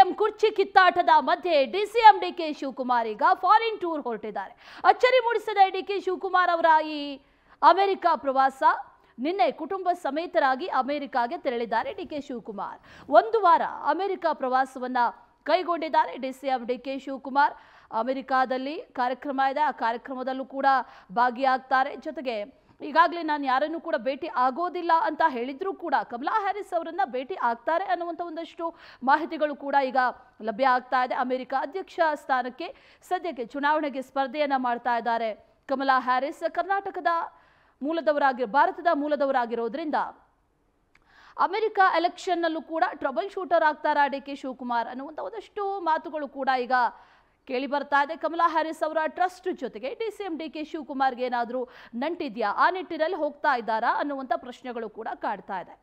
CM ಕುರ್ಚಿ ಕಿತ್ತಾಟದ ಮಧ್ಯೆ DCM DK Shivakumar ಈಗ ಫಾರಿನ್ ಟೂರ್ ಹೊರಟಿದ್ದಾರೆ ಅಚ್ಚರಿ ಮೂಡಿಸಿದ ಡಿಕೆ ಶಿವಕುಮಾರ್ ಅವರ ಈ ಅಮೆರಿಕ ಪ್ರವಾಸ ನಿನ್ನೆ ಕುಟುಂಬ ಸಮೇತರಾಗಿ ಅಮೆರಿಕಾಗೆ ತೆರಳಿದ್ದಾರೆ ಡಿಕೆ ಶಿವಕುಮಾರ್ ಒಂದು ವಾರ ಅಮೆರಿಕ ಪ್ರವಾಸವನ್ನ ಕೈಗೊಂಡಿದ್ದಾರೆ ಡಿಸಿಎಂ ಡಿಕೆ ಶಿವಕುಮಾರ್ ಅಮೆರಿಕಾದಲ್ಲಿ ಕಾರ್ಯಕ್ರಮ ಇದೆ ಆ ಕಾರ್ಯಕ್ರಮದಲ್ಲೂ ಕೂಡ ಭಾಗಿಯಾಗ್ತಾರೆ ಜೊತೆಗೆ ಈಗಾಗಲೇ ನಾನು ಯಾರನ್ನೂ ಕೂಡ ಭೇಟಿ ಆಗೋದಿಲ್ಲ ಅಂತ ಹೇಳಿದ್ರು ಕೂಡ ಕಮಲಾ ಹ್ಯಾರಿಸ್ ಅವರನ್ನ ಭೇಟಿ ಆಗ್ತಾರೆ ಅನ್ನುವಂಥ ಒಂದಷ್ಟು ಮಾಹಿತಿಗಳು ಕೂಡ ಈಗ ಲಭ್ಯ ಆಗ್ತಾ ಇದೆ ಅಮೆರಿಕ ಅಧ್ಯಕ್ಷ ಸ್ಥಾನಕ್ಕೆ ಸದ್ಯಕ್ಕೆ ಚುನಾವಣೆಗೆ ಸ್ಪರ್ಧೆಯನ್ನ ಮಾಡ್ತಾ ಇದ್ದಾರೆ ಕಮಲಾ ಹ್ಯಾರಿಸ್ ಕರ್ನಾಟಕದ ಮೂಲದವರಾಗಿ ಭಾರತದ ಮೂಲದವರಾಗಿರೋದ್ರಿಂದ ಅಮೆರಿಕ ಎಲೆಕ್ಷನ್ನಲ್ಲೂ ಕೂಡ ಟ್ರಬಲ್ ಶೂಟರ್ ಆಗ್ತಾರಾ ಡಿ ಕೆ ಶಿವಕುಮಾರ್ ಅನ್ನುವಂಥ ಒಂದಷ್ಟು ಮಾತುಗಳು ಕೂಡ ಈಗ ಕೇಳಿ ಬರ್ತಾ ಇದೆ ಕಮಲಾ ಹ್ಯಾರಿಸ್ ಅವರ ಟ್ರಸ್ಟ್ ಜೊತೆಗೆ D C M D K ಶಿವಕುಮಾರ್ಗೆ ಏನಾದರೂ ನಂಟಿದ್ಯಾ ಆ ನಿಟ್ಟಿನಲ್ಲಿ ಹೋಗ್ತಾ ಇದ್ದಾರಾ ಅನ್ನುವಂಥ ಪ್ರಶ್ನೆಗಳು ಕೂಡ ಕಾಡ್ತಾ ಇದೆ